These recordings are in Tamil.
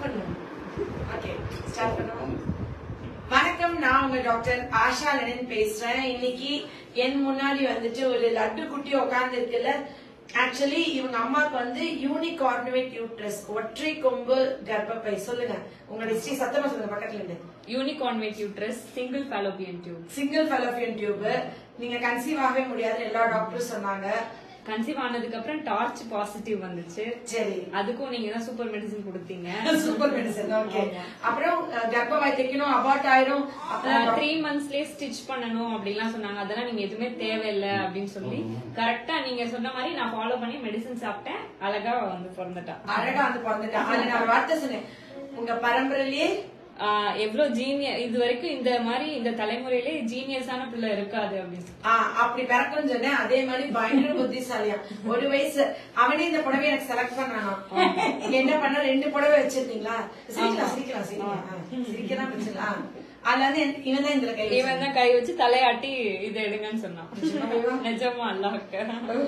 பண்ணுவோம் ஓகே ஸ்டார்ட் பண்ணுவோம் வணக்கம் நான் உங்க டாக்டர் ஆஷா லெனின் பேசுறேன் இன்னைக்கு என் முன்னாடி வந்துட்டு ஒரு லட்டு குட்டி உட்கார்ந்து இருக்குல்ல ஆக்சுவலி இவங்க அம்மாக்கு வந்து யூனிக் ஆர்னவேட் யூட்ரஸ் ஒற்றை கொம்பு கர்ப்பப்பை சொல்லுங்க உங்களோட ஹிஸ்டரி சத்தமா சொல்லுங்க பக்கத்துல இருந்து unicornuate uterus single fallopian tube single fallopian tube நீங்க கன்சீவ் ஆகவே முடியாது எல்லா டாக்டரும் சொன்னாங்க கன்சீவ் ஆனதுக்கு அப்புறம் டார்ச் பாசிட்டிவ் வந்துச்சு சரி அதுக்கும் நீங்க தான் சூப்பர் மெடிசன் கொடுத்தீங்க சூப்பர் மெடிசன் ஓகே அப்புறம் அஹ், கர்ப்பவாய் தைக்கணும் அபார்ட் ஆயிரும் அப்புறம் த்ரீ மந்த்ஸ்லயே ஸ்டிச் பண்ணணும் அப்படிலாம் சொன்னாங்க அதெல்லாம் நீங்க எதுவுமே தேவையில்லை அப்படின்னு சொல்லி கரெக்டா நீங்க சொன்ன மாதிரி நான் ஃபாலோ பண்ணி மெடிசன் சாப்பிட்டேன் அழகா வந்து பிறந்துட்டா அழகா வந்து பிறந்துட்டேன் ஆனா நான் ஒரு வார்த்தை சொன்னேன் உங்க பரம்பரையிலேயே ஆஹ் எவ்வளவு ஜீனிய இது வரைக்கும் இந்த மாதிரி இந்த தலைமுறையிலே ஜீனியஸான பிள்ளை இருக்காது அப்படின்னு சொல்லி. ஆ, அப்படி பிறக்கணும்னு சொன்னேன் அதே மாதிரி பயங்கர புத்திசாலியா ஒரு வயசு அவனே இந்த புடவை எனக்கு செலக்ட் பண்ணானா என்ன பண்ண ரெண்டு புடவை வச்சிருந்தீங்களா சிரிக்கலாம் சிரிக்கலாம் சிரிக்கலாம் ஆ, சிரிக்கலாம் வச்சிடலாம் அதுல வந்து என்- இவன் தான் இதுல கை வச்சான். இவன் தான் கை வச்சு தலையாட்டி இதை எடுங்கன்னு சொன்னான் நிஜமா அல்லாஹ்க்கு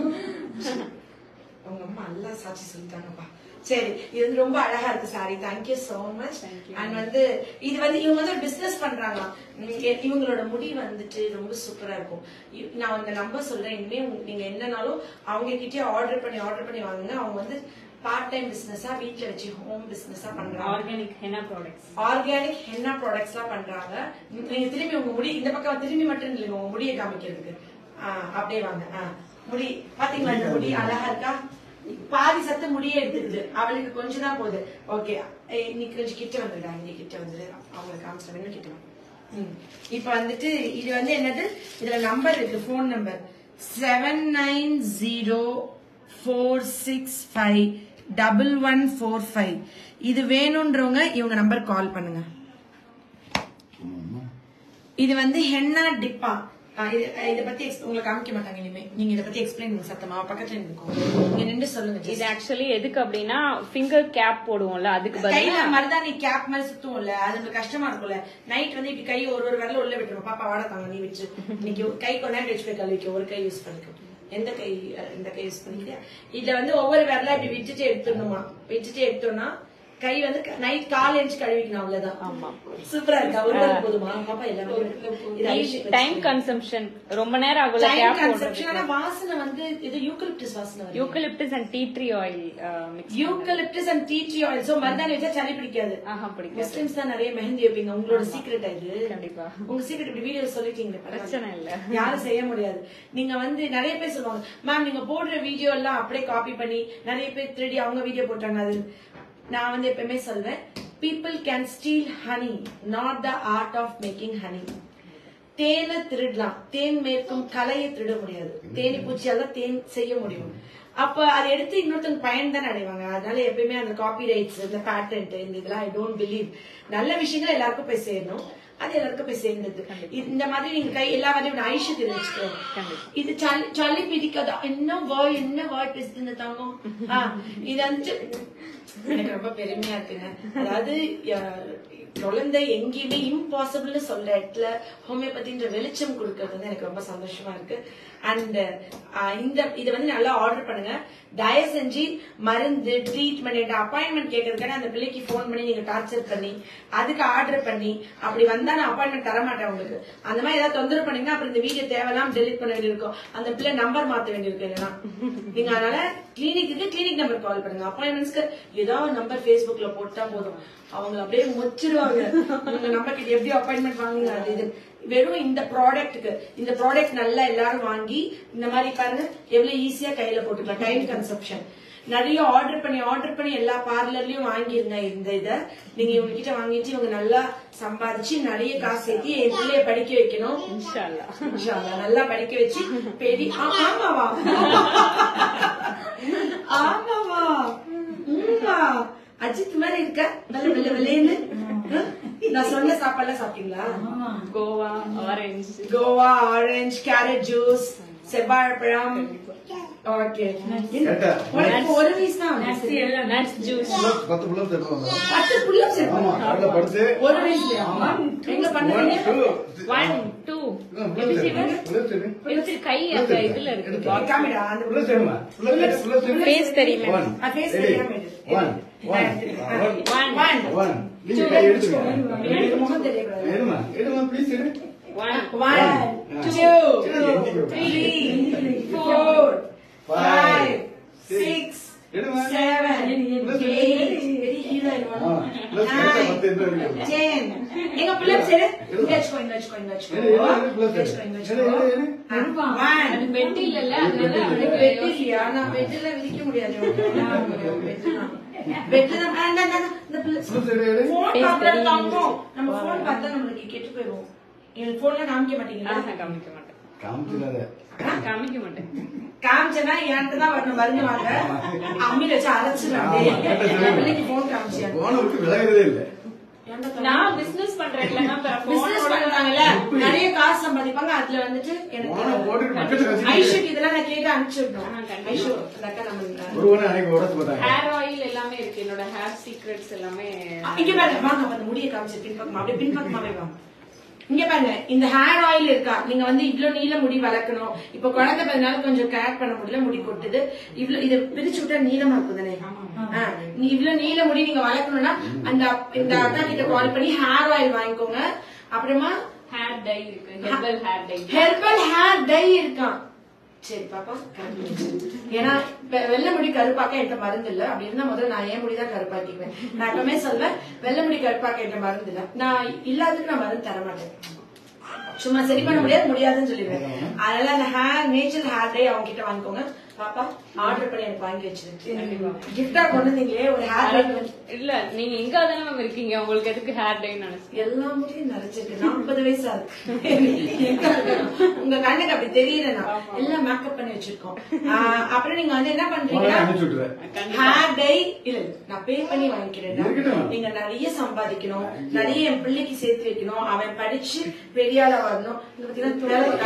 உங்க அம்மா நல்லா சாட்சி சொல்லிட்டாங்கப்பா சரி இது வந்து ரொம்ப அழகா இருக்கு sorry thank you so much and வந்து இது வந்து இவங்க வந்து பிசினஸ் பண்றாங்க இவங்களோட முடி வந்துட்டு ரொம்ப சூப்பரா இருக்கும் இ- நான் அந்த நம்பர் சொல்றேன் இனிமே உங்க- நீங்க என்னனாலும் அவங்க கிட்டே ஆர்டர் பண்ணி ஆர்டர் பண்ணி வாங்குங்க அவங்க வந்து பார்ட் டைம் பிசினஸா வீட்ல வச்சு ஹோம் பிசினஸா பண்றாங்க organic henna products organic henna products எல்லாம் பண்றாங்க நீங்க திரும்பி உங்க முடி இந்த பக்கம் திரும்பி மட்டும் இல்லைங்க உங்க முடியை காமிக்கிறதுக்கு ஆ, அப்படியே வாங்க ஆ, முடி பாத்தீங்களா இந்த முடி அழகா இருக்கா பாதி சத்து முடியே எடுத்துக்குது அவளுக்கு கொஞ்சம் தான் போகுது ஓகே இன்னைக்கு கொஞ்சம் கிட்ட வந்துடா இன்னைக்கு கிட்ட வந்துடு அவங்களுக்கு காமிச்சிட்டேன் இன்னும் கிட்ட வாங்க. ம். இப்ப வந்துட்டு இது வந்து என்னது இதுல நம்பர் இருக்கு phone number seven nine zero four six five double one four five இது வேணுன்றவங்க இவங்க நம்பர் கால் பண்ணுங்க இது வந்து ஹென்னா டிப்பா ஆ, இது இத பத்தி ex- உங்களுக்கு காமிக்க மாட்டாங்க இனிமே நீங்க இத பத்தி எக்ஸ்பிளைன் பண்ணுங்க சத்தமா பக்கத்துல நிற்கும் நீங்க நின்று சொல்லுங்க இது just. ஆக்சுவலி எதுக்கு அப்படின்னா ஃபிங்கர் கேப் போடுவோம்ல அதுக்கு கையில பதிலா மருதாணி கேப் மாதிரி சுத்துவோம்ல அது உங்களுக்கு கஷ்டமா இருக்கும்ல நைட் வந்து இப்படி கை ஒரு ஒரு விரல உள்ள விட்டுரும் பாப்பா வாட தாங்க நீ விட்டு இன்னைக்கு ஒரு கை கொஞ்ச நேரம் வச்சு போய் கழுவிக்க ஒரு கை யூஸ் பண்ணிக்கோ எந்த கை அஹ், இந்த கை யூஸ் பண்ணிக்கிறியா இதுல வந்து ஒவ்வொரு விரல இப்படி விட்டுட்டு எடுத்துடணுமா விட்டுட்டு எடுத்தோம்னா கை வந்து நைட் கால் எழுந்து கழுவிக்கணும் அவ்வளவுதான் ஆமா சூப்பரா இருக்கா ஒரு விரல் போதுமா பாப்பா எல்லாமே இது ஐஷு டைம் கன்சம்ஷன் ரொம்ப நேரம் ஆகுல டைம் கேப் கன்செப்ஷன் ஆனா போடுறதுக்கு வாசனை வந்து இது யூக்கலிப்டஸ் வாசனை வருது eucalyptus and tea tree oil mix eucalyptus and tea tree oil so மருதாணி வச்சா சளி பிடிக்காது ஆஹா பிடிக்கும் முஸ்லிம்ஸ் தான் நிறைய மெஹந்தி வைப்பீங்க உங்களோட சீக்ரெட் இது கண்டிப்பா. உங்க சீக்ரெட் இப்படி வீடியோ சொல்லிட்டீங்க பிரச்சனை இல்ல. யாரும் செய்ய முடியாது நீங்க வந்து நிறைய பேர் சொல்லுவாங்க மேம் நீங்க போடுற வீடியோ எல்லாம் அப்படியே காப்பி பண்ணி நிறைய பேர் திருடி அவங்க வீடியோ போட்டாங்க அது நான் வந்து எப்பவுமே சொல்வேன் people can steal honey not the art of making honey தேனை திருடலாம் தேன் மேற்கும் கலையை திருட முடியாது தேனி பூச்சியால தான் தேன் செய்ய முடியும் அப்ப அதை எடுத்து இன்னொருத்தவங்க பயன் தான் அடைவாங்க அதனால எப்பயுமே அந்த காப்பி ரைட்ஸ் இந்த பேட்டன்ட் இந்த இதெல்லாம் ஐ டோன்ட் பிலீவ் நல்ல விஷயங்கள் எல்லாருக்கும் போய் சேரணும் அது எல்லாருக்கும் போய் சேர்ந்தது இந்த மாதிரி நீங்க கை எல்லா வேலையும் நான் ஐஷு தெரிவிச்சுக்கிறேன் இது சளி சளி பிடிக்காது என்ன வாய் என்ன வாய் பேசுது இந்த தங்கம் ஆ, இது வந்து எனக்கு ரொம்ப பெருமையா இருக்குங்க அதாவது அஹ், குழந்தை எங்கேயுமே இம்பாசிபிள்னு சொல்ற இடத்துல ஹோமியோபதின்ற வெளிச்சம் கொடுக்கறது வந்து எனக்கு ரொம்ப சந்தோஷமா இருக்கு அண்ட் இந்த இதை வந்து நல்லா ஆர்டர் பண்ணுங்க தயவு செஞ்சு மருந்து ட்ரீட்மெண்ட் அப்பாயின்மெண்ட் கேட்கறதுக்கான அந்த பிள்ளைக்கு ஃபோன் பண்ணி நீங்க டார்ச்சர் பண்ணி அதுக்கு ஆர்டர் பண்ணி அப்படி வந்தா நான் அப்பாயின்மெண்ட் தர மாட்டேன் உங்களுக்கு அந்த மாதிரி ஏதாவது தொந்தரவு பண்ணீங்கன்னா அப்புறம் இந்த வீடியோ தேவையில்லாம டெலிட் பண்ண வேண்டியிருக்கும் அந்த பிள்ளை நம்பர் மாத்த வேண்டியிருக்கும் இல்லைன்னா நீங்க அதனால கிளினிக்கு கிளினிக் நம்பர் கால் பண்ணுங்க அப்பாயின்மெண்ட்ஸ்க்கு ஏதாவது நம்பர் Facebookல போட்டா போதும் அவங்க அப்படியே முச்சிருவாங்க உங்க நம்பர் கிட்ட எப்படி அப்பாயின்மெண்ட் வாங்குங்க அது இது வெறும் இந்த ப்ராடக்ட்டுக்கு இந்த ப்ராடக்ட் நல்லா எல்லாரும் வாங்கி இந்த மாதிரி பாருங்க எவ்வளவு ஈஸியா கையில போட்டுக்கலாம் டைம் கன்சப்ஷன் நிறைய ஆர்டர் பண்ணி ஆர்டர் பண்ணி எல்லா பார்லர்லயும் வாங்கிருங்க இந்த இத நீங்க இவங்க கிட்ட வாங்கிட்டு இவங்க நல்லா சம்பாதிச்சு நிறைய காசு சேர்த்து என் பிள்ளைய படிக்க வைக்கணும் இன்ஷா அல்லாஹ். இன்ஷா அல்லாஹ் நல்லா படிக்க வச்சு பெரிய ஆ- ஆமாவா ஆமாவா உம்மா. அஜித் மாதிரி இருக்க வெள்ள வெள்ள வெள்ளைன்னு நான் சொன்ன சாப்பாடுலாம் சாப்பிட்டீங்களா guava orange guava orange carrot juice செவ்வாழைப்பழம் ஓகே கேட்டா. உனக்கு ஒரு வயசு தான் நட்ஸ் ஆகுது. எல்லாம் நட்ஸ் ஜூஸ் புல்லப், பத்து புல்லப் தட்டு வந்தோம். பத்து புல்லப்ஸ் ஆமா, காலைல படுத்து ஒரு வயசுலயா எங்க one, பண்ணுவீங்க two, ஒன் டூ ஆ, புல்லப் தட்டு, புல்லப் தட்டு. எப்படி கை அந்த இதுல இருக்கு box. காமிடா அந்த புல்லப் தட்டுமா? புல்லப் தட்டு, புல்லப் தட்டு. Face தெரியுமே. One. ஆ, face Ready? தெரியாம இரு. One, one, one, One. One. one. நீங்க கை எடுத்துக்கோங்க. எனக்கு முகம் தெரியக்கூடாது. எடுமா, எடுமா, please எடு. One. One, two, three, four, five, six, எடுமா. seven, eight, very heroine ஆ, one. plus கரெக்டா பத்து எந்த Nine, வரைக்கும். ten. எங்க புல்லப்ஸ் எடு. இங்க வச்சுக்கோ, இங்க வச்சுக்கோ, இங்க வச்சுக்கோ. எடு, எடு, எடு, plus இங்க வச்சுக்கோ, இங்க எடு. எடு, வச்சுக்கோ. எடு, எடு. ஆ, one. அது பெட் இல்லல்ல அதனால உனக்கு அவனுக்கு bed இல்லையா? நான் bed ல விரிக்க முடியாது உனக்கு. bed தான். bed தான். ஆ, இந்தா, இந்தா, இந்த புல்லப்ஸ். புல்லப் தட்டு எடு. phone Face பார்க்கறது தெரியும். தங்கம். நம்ம phone பார்த்தா நம்மளுக்கு கெட்டு போயிடும். என் phoneல காமிக்க மாட்டீங்களா? ஆஹா, காமிக்க மாட்டேன் காமிச்சிடாத. காமிக்க மாட்டேன் காமிச்சேன்னா என்கிட்ட தான் வரணும் மருந்து வாங்க அம்மியில வச்சு அரைச்சிடுறேன் ஆமா, கரெக்டா சொல்லுங்க. பிள்ளைக்கு போன் காமிச்சியா போனை விட்டு விலகுறதே இல்ல. நான் பிசினஸ் பண்றேன்ல பிசினஸ் பண்றாங்கல்ல நிறைய காசு சம்பாதிப்பாங்க அதுல வந்துட்டு போனை போட்டுட்டு எனக்கு பக்கத்துல வச்சுட்டு ஐஷுக்கு இதெல்லாம் நான் கேட்டு அனுப்பிச்சு ஆ, விடணும் கண்டிப்பா. ஐஷு இந்த அக்கா நம்ம ஒரு ஒண்ணு அன்னைக்கு உடச்சு போட்டாங்க. ஹேர் ஆயில் எல்லாமே இருக்கு என்னோட ஹேர் சீக்ரெட்ஸ் எல்லாமே இங்க பாருங்க வாங்க அப்ப அந்த முடியை காமிச்சு பின்பக்கமா அப்படியே பின்பக்கமாவே வாங்க இங்க பாருங்க இந்த ஹேர் ஆயில் இருக்கா நீங்க வந்து இவ்ளோ நீள முடி வளர்க்கணும் இப்ப குழந்தை பிறந்தனால கொஞ்சம் கேர் பண்ண முடியல முடி கொட்டுது இவ்ளோ இத பிரிச்சு விட்டா நீளமா இருக்கும் தானே ஆ, நீ இவ்ளோ நீள முடி நீங்க வளர்க்கணும்னா அந்த இந்த அக்கா கிட்ட கால் பண்ணி ஹேர் ஆயில் வாங்கிக்கோங்க அப்புறமா ஹேர் டை இருக்கு herbal hair dye herbal hair dye இருக்கான் சரி பாப்பா ஏன்னா வெ- வெள்ளை முடி கருப்பாக்க என்கிட்ட மருந்து இல்ல அப்படி இருந்தா முதல்ல நான் ஏன் முடிதான் கருப்பாக்கிக்குவேன் நான் எப்பவுமே சொல்வேன் வெள்ளை முடி கருப்பாக்க என்கிட்ட மருந்து இல்ல நான் இல்லாததுக்கு நான் மருந்து தர மாட்டேன் சும்மா சரி பண்ண முடியாது முடியாதுன்னு சொல்லிடுவேன் அதனால அந்த ஹேர் நேச்சுரல் ஹேர் டே அவங்க கிட்ட வாங்கிக்கோங்க பாப்பா ஆர்டர் பண்ணி எனக்கு வாங்கி வச்சிருக்கேன் கிஃப்டா கொண்டு வந்தீங்களே ஒரு ஹேர் டை இல்ல நீங்க எங்க தானே மேம் இருக்கீங்க உங்களுக்கு எதுக்கு ஹேர் டை நினைச்சு எல்லா முடியும் நிறைச்சிருக்கு நாற்பது வயசு ஆகுது எங்க இருக்கணும்? உங்க கண்ணுக்கு அப்படி தெரியல நான் எல்லாம் மேக்கப் பண்ணி வச்சிருக்கோம் ஆஹ் அப்புறம் நீங்க வந்து என்ன உடனே பண்றீங்கன்னா அனுப்பிச்சு விட்டுறேன். ஹேர் டை இல்ல இல்ல, நான் பே பண்ணி வாங்கிக்கிறேன் இருக்கட்டும். நீங்க நிறைய சம்பாதிக்கணும் நிறைய என் பிள்ளைக்கு சேர்த்து வைக்கணும் அவன் படிச்சு பெரிய ஆளா வரணும் இங்க பாத்தீங்கன்னா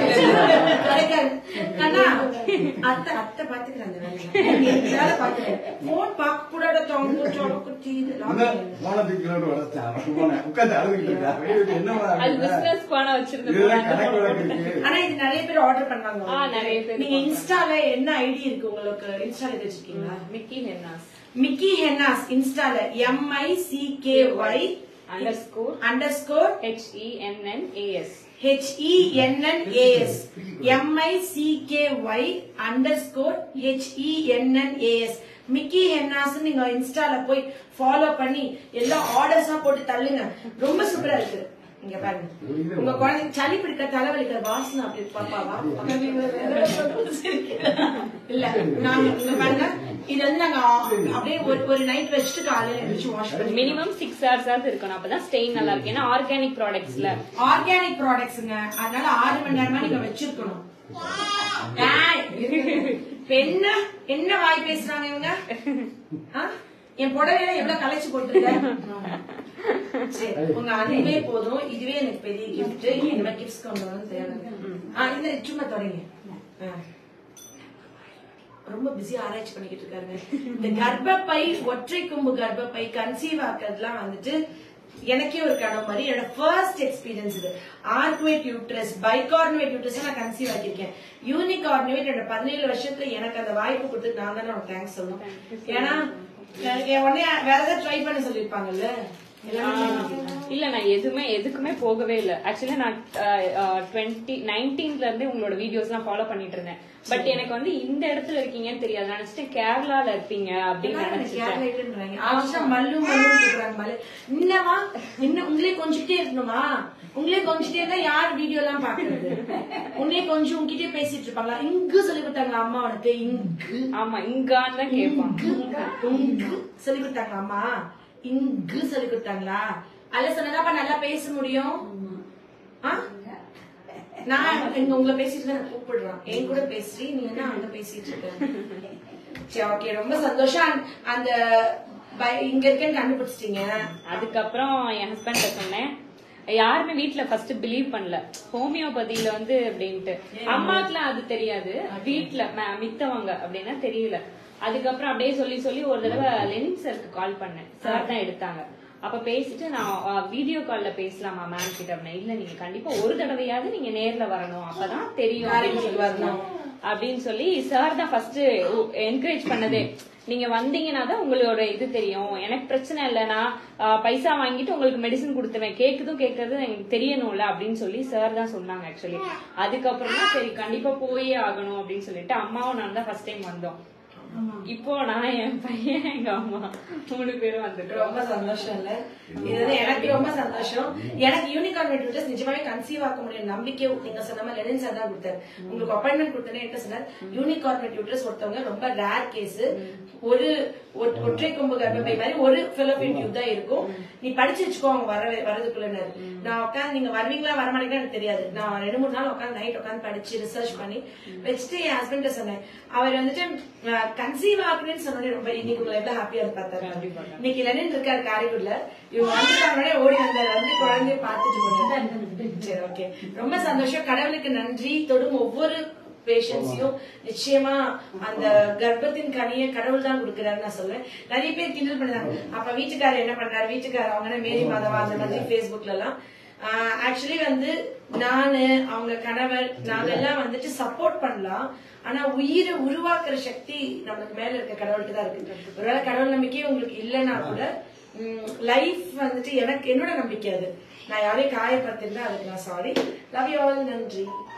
துணை கிடைக்காது கண்ணா அத்தை அத்தை பாத்துக்கிறேன் அந்த வேலையை வேலை பாத்துக்கிறேன் போன் பார்க்க கூடாத தொங்க சொலக்குத்தி இதெல்லாம் அதான் போனை தூக்கி விட்டு உடைச்சான். அவன் போனேன். உட்கார்ந்து அழுதுகிட்டு இருக்கா. வெளிய விட்டு என்னம்மா அது அப்படின்னா, பிசினஸ் போன இதுதான் கணக்கு வச்சிருந்தேன் வழக்கு இருக்கு. ஆனா இது நிறைய பேர் ஆர்டர் பண்ணாங்க ஆ, நிறைய பேர் நீங்க பண்றாங்க. இன்ஸ்டால என்ன ஐடி இருக்கு உங்களுக்கு இன்ஸ்டால எது வச்சிருக்கீங்களா மிக்கி ஹென்னாஸ் மிக்கி ஹென்னாஸ் இன்ஸ்டால M I C K Y underscore underscore H E N N A S H E N N A S M I C K Y underscore H E N N A S Mickey hennas நீங்க இன்ஸ்டால போய் ஃபாலோ பண்ணி எல்லா ஆர்டர்ஸா போட்டு தள்ளுங்க ரொம்ப சூப்பரா இருக்கு இங்க பாருங்க உங்க குழந்தைக்கு சளி பிடிக்க தலைவலிக்கிற வாசனை அப்படி இருக்கு பாப்பாவா இல்ல நாங்க இங்க பாருங்க இது வந்து நாங்க அப்படியே ஒரு ஒரு நைட் வச்சுட்டு காலையில எழுந்திரிச்சு வாஷ் பண்ணி மினிமம் சிக்ஸ் ஹவர்ஸ் இருக்கணும் அப்பதான் ஸ்டெயின் நல்லா இருக்கு ஏன்னா ஆர்கானிக் ப்ராடக்ட்ஸ்ல ஆர்கானிக் ப்ராடக்ட்ஸ்ங்க அதனால ஆறு மணி நேரமா நீங்க வச்சிருக்கணும் ஏய், இப்ப என்ன என்ன வாய் பேசுறாங்க இவங்க ஆ? என் புடவையில எவ்வளவு கலைச்சு போட்டுருக்க சரி உங்க அன்பே போதும் இதுவே எனக்கு பெரிய கிஃப்ட் இந்த மாதிரி கிஃப்ட்ஸ் கொண்டு வரணும் தேவை ஆ, இந்த சும்மா தொடங்க ஆ. ரொம்ப பிஸி ஆராய்ச்சி பண்ணிக்கிட்டு இருக்காருங்க இந்த கர்ப்பப்பை ஒற்றை கொம்பு கர்ப்பப்பை கன்சீவ் ஆக்குறதுலாம் வந்துட்டு எனக்கே ஒரு கனவு மாதிரி என்னோட ஃபர்ஸ்ட் எக்ஸ்பீரியன்ஸ் இது ஆர்குவேட் யூட்ரஸ் பைகார்னுவேட் யூட்ரஸ் நான் கன்சீவ் ஆக்கியிருக்கேன் யூனிக் ஆர்னுவேட் என்னோட பதினேழு வருஷத்துல எனக்கு அந்த வாய்ப்பு கொடுத்து நான் தானே உனக்கு தேங்க்ஸ் சொல்லணும் ஏன்னா எனக்கு உடனே வேற ஏதாவது ட்ரை பண்ண சொல்லியிருப்பாங்கல்ல எல்லாமே try பண்ணிருக்கேன். இல்ல நான் எதுவுமே எதுக்குமே போகவே இல்ல ஆக்சுவலி நான் டுவெண்ட்டி நைன்டீன்ல இருந்தே உங்களோட வீடியோஸ் எல்லாம் ஃபாலோ பண்ணிட்டு இருந்தேன் பட் எனக்கு வந்து இந்த இடத்துல இருக்கீங்கன்னு தெரியாது நினைச்சிட்டேன் கேரளால இருப்பீங்க அப்படின்னு எல்லாரும் எனக்கு நினைச்சிட்டேன் கேரளைட்டுன்றாங்க. ஆக்சுவலா மல்லு மல்லுன்னு கூப்பிடுறாங்க மல்லு. இன்னவா? இன்னும் உங்களே கொஞ்சிட்டே இருக்கணுமா உங்களே கொஞ்சிட்டே இருந்தா யார் வீடியோ எல்லாம் பாக்குறது உன்னே கொஞ்சம் உங்ககிட்டயே பேசிட்டு இருப்பாங்களா இங்கு சொல்லி கொடுத்தாங்களா அம்மா உனக்கு இங்கு ஆமா இங்கான்னு தான் கேட்பான் இங்கு சொல்லி கொடுத்தாங்களா அம்மா இங்கு சொல்லி கொடுத்தாங்களா அல்ல சொன்னதாப்பா நல்லா பேச முடியும் ஆ? நான் இங்க உங்களை பேசிட்டு தான் நான் கூப்பிடுறேன் என் கூட பேசி நீ என்ன அங்க பேசிட்டு இருக்க சரி ஓகே ரொம்ப சந்தோஷம் அந்த- அந்த பய- இங்க இருக்கேன்னு கண்டுபிடிச்சிட்டீங்க அதுக்கப்புறம் என் ஹஸ்பண்ட் சொன்னேன் யாருமே வீட்ல ஃபர்ஸ்ட் பிலீவ் பண்ணல ஹோமியோபதியில வந்து அப்படின்ட்டு அம்மாக்குலாம் அது தெரியாது வீட்ல ம- மித்தவங்க அப்படின்னா தெரியல அதுக்கப்புறம் அப்படியே சொல்லி சொல்லி ஒரு தடவை லெனின் சாருக்கு கால் பண்ணேன் சார் தான் எடுத்தாங்க அப்ப பேசிட்டு நான் வீடியோ கால்ல பேசலாமா மேம் கிட்ட அப்படின்னா இல்ல நீங்க கண்டிப்பா ஒரு தடவையாவது நீங்க நேர்ல வரணும் அப்பதான் தெரியும் அப்படின்னு சொல்லி வரணும். அப்படின்னு சொல்லி சார் தான் ஃபர்ஸ்ட் என்கரேஜ் பண்ணதே நீங்க வந்தீங்கன்னா தான் உங்களோட இது தெரியும் எனக்கு பிரச்சனை இல்லை நான் ஆஹ், பைசா வாங்கிட்டு உங்களுக்கு மெடிசன் கொடுத்துருவேன் கேக்குதும் கேட்கறது எனக்கு தெரியணும்ல அப்படின்னு சொல்லி சார் தான் சொன்னாங்க ஆக்சுவலி அதுக்கப்புறம் தான் சரி கண்டிப்பா போயே ஆகணும் அப்படின்னு சொல்லிட்டு அம்மாவும் நான் தான் ஃபர்ஸ்ட் டைம் வந்தோம் இப்போ நான் என் பையன் எங்க அம்மா மூணு பேரும் வந்துட்டோம் ரொம்ப சந்தோஷம் இல்ல இது வந்து எனக்கு ரொம்ப சந்தோஷம் எனக்கு யூனிகார்ன் மெட்ரிட்டஸ் நிஜமாவே கன்சீவ் ஆக்க முடியும் நம்பிக்கை நீங்க சொன்ன மாதிரி லெனின் சார் தான் கொடுத்தாரு உங்களுக்கு அப்பாயின்மெண்ட் கொடுத்தனே என்ன சொன்னார் யூனிகார்ன் மெட்ரிட்டஸ் ஒருத்தவங்க ரொம்ப ரேர் கேஸ் ஒரு ஒ- ஒற்றை கொம்பு கர்ப்பப்பை மாதிரி ஒரு பிலோபியன் டியூப் தான் இருக்கும் நீ படிச்சு வச்சுக்கோ அவங்க வர வரதுக்குள்ளனாரு நான் உட்காந்து நீங்க வருவீங்களா வர மாட்டீங்களா எனக்கு தெரியாது நான் ரெண்டு மூணு நாள் உட்காந்து நைட் உட்காந்து படிச்சு ரிசர்ச் பண்ணி வச்சுட்டு என் ஹஸ்பண்ட் சொன்னேன் அவர் வந்துட்டு கன்சீவ் ஆகுறேன்னு சொன்னோடனே ரொம்ப இன்னைக்கு உங்களை எவ்வளவு ஹாப்பியா இருப்பாரு இன்னைக்கு லெனின் இருக்காரு காரைக்குடில இவங்க வந்துட்டாங்க ஓடி வந்தாரு வந்து குழந்தைய பார்த்துட்டு போனாரு சரி ஓகே ரொம்ப சந்தோஷம் கடவுளுக்கு நன்றி தொடும் ஒவ்வொரு பேஷன்ஸையும் நிச்சயமா அந்த கர்ப்பத்தின் கனியை கடவுள் தான் கொடுக்கிறாரு நான் சொல்லுவேன் நிறைய பேர் கிண்டல் பண்ணாங்க அப்ப வீட்டுக்காரர் என்ன பண்றாரு வீட்டுக்காரர் அவங்க என்ன மேரி மாதவா அந்த மாதிரி ஃபேஸ்புக்ல எல்லாம் ஆக்சுவலி வந்து நானு அவங்க கணவர் நாங்க எல்லாம் வந்துட்டு சப்போர்ட் பண்ணலாம் ஆனா உயிரை உருவாக்குற சக்தி நமக்கு மேல இருக்க கடவுளுக்கு தான் இருக்கு ஒருவேளை கடவுள் நம்பிக்கை உங்களுக்கு இல்லைன்னா கூட லைஃப் வந்துட்டு எனக்கு என்னோட நம்பிக்கை அது நான் யாரையும் காயப்படுத்திருந்தா அதுக்கு நான் சாரி லவ் யூ ஆல் நன்றி